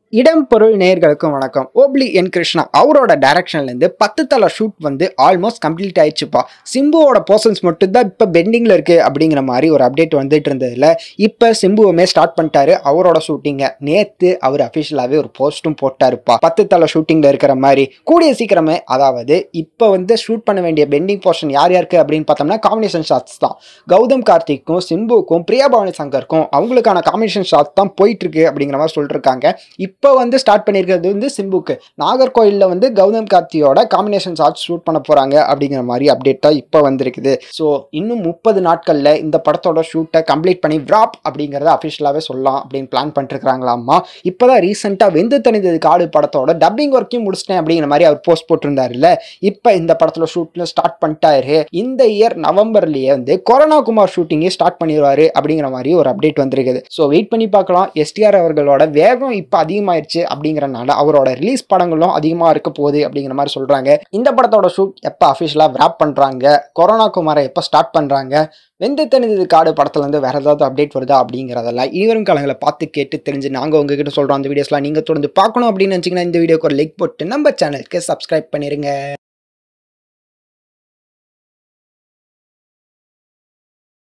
இடம் பொருள் நேர்களுக்கும் வணக்கம் ஓப்லி என் கிருஷ்ணா அவரோட டைரக்ஷன்லேருந்து பத்து தலை ஷூட் வந்து ஆல்மோஸ்ட் கம்ப்ளீட் ஆயிடுச்சுப்பா சிம்புவோட போர்ஷன்ஸ் மட்டும் தான் இப்போ பெண்டிங்கில் இருக்குது அப்படிங்கிற மாதிரி ஒரு அப்டேட் வந்துட்டு இருந்ததில் இப்போ சிம்புவுமே ஸ்டார்ட் பண்ணிட்டாரு அவரோட ஷூட்டிங்கை நேற்று அவர் அஃபிஷியலாகவே ஒரு போஸ்ட்டும் போட்டாருப்பா பத்து தலை ஷூட்டிங்கில் இருக்கிற மாதிரி கூடிய சீக்கிரமே அதாவது இப்போ வந்து ஷூட் பண்ண வேண்டிய பெண்டிங் போர்ஷன் யார் யாருக்கு அப்படின்னு பார்த்தோம்னா காம்பினேஷன் ஷாட்ஸ் தான் கௌதம் கார்த்திக்கும் சிம்புக்கும் பிரியா பவானி சங்கருக்கும் அவங்களுக்கான காம்பினேஷன் ஷாட்ஸ் தான் போயிட்டு இருக்கு அப்படிங்கிற மாதிரி சொல்லிருக்காங்க இப்போ வந்து ஸ்டார்ட் பண்ணியிருக்கிறது வந்து சிம்புக்கு நாகர்கோயிலில் வந்து கௌதம் கார்த்தியோட காம்பினேஷன் ஷாட்ஸ் ஷூட் பண்ண போகிறாங்க அப்படிங்கிற மாதிரி அப்டேட் தான் இப்போ வந்திருக்குது ஸோ இன்னும் முப்பது நாட்களில் இந்த படத்தோட ஷூட்டை கம்ப்ளீட் பண்ணி விராப் அப்படிங்கிறத அஃபிஷியலாகவே சொல்லலாம் அப்படின்னு பிளான் பண்ணிருக்காங்களாமா இப்போ தான் ரீசெண்டாக வெந்து தனிந்தது காடு படத்தோட டப்பிங் ஒர்க்கையும் முடிச்சிட்டேன் அப்படிங்கிற மாதிரி அவர் போஸ்ட் போட்டிருந்தாருல்ல இப்போ இந்த படத்தில் ஷூட்டில் ஸ்டார்ட் பண்ணிட்டாரு இந்த இயர் நவம்பர்லேயே வந்து கொரோனா குமார் ஷூட்டிங்கே ஸ்டார்ட் பண்ணிடுவாரு அப்படிங்கிற மாதிரி ஒரு அப்டேட் வந்திருக்குது ஸோ வெயிட் பண்ணி பார்க்கலாம் எஸ்டிஆர் அவர்களோட வேகம் இப்போ அதிகமாயிருச்சு அப்படிங்கிறனால அவரோட ரிலீஸ் படங்களும் அதிகமாக இருக்க போகுது அப்படிங்கிற மாதிரி சொல்கிறாங்க இந்த படத்தோட ஷூட் எப்போ அஃபிஷியலாக விராப் பண்ணுறாங்க கொரோனா குமாரை எப்போ ஸ்டார்ட் பண்ணுறாங்க வெந்து தனிந்தது காடு படத்துலேருந்து வேறு ஏதாவது அப்டேட் வருதா அப்படிங்கிறதெல்லாம் இனிவரும் காலங்களை பார்த்து கேட்டு தெரிஞ்சு நாங்கள் உங்ககிட்ட சொல்கிறோம் அந்த வீடியோஸ்லாம் நீங்கள் தொடர்ந்து பார்க்கணும் அப்படின்னு நினச்சிங்கன்னா இந்த வீடியோக்கு ஒரு லைக் போட்டு நம்ம சேனலுக்கு சப்ஸ்கிரைப் பண்ணிடுங்க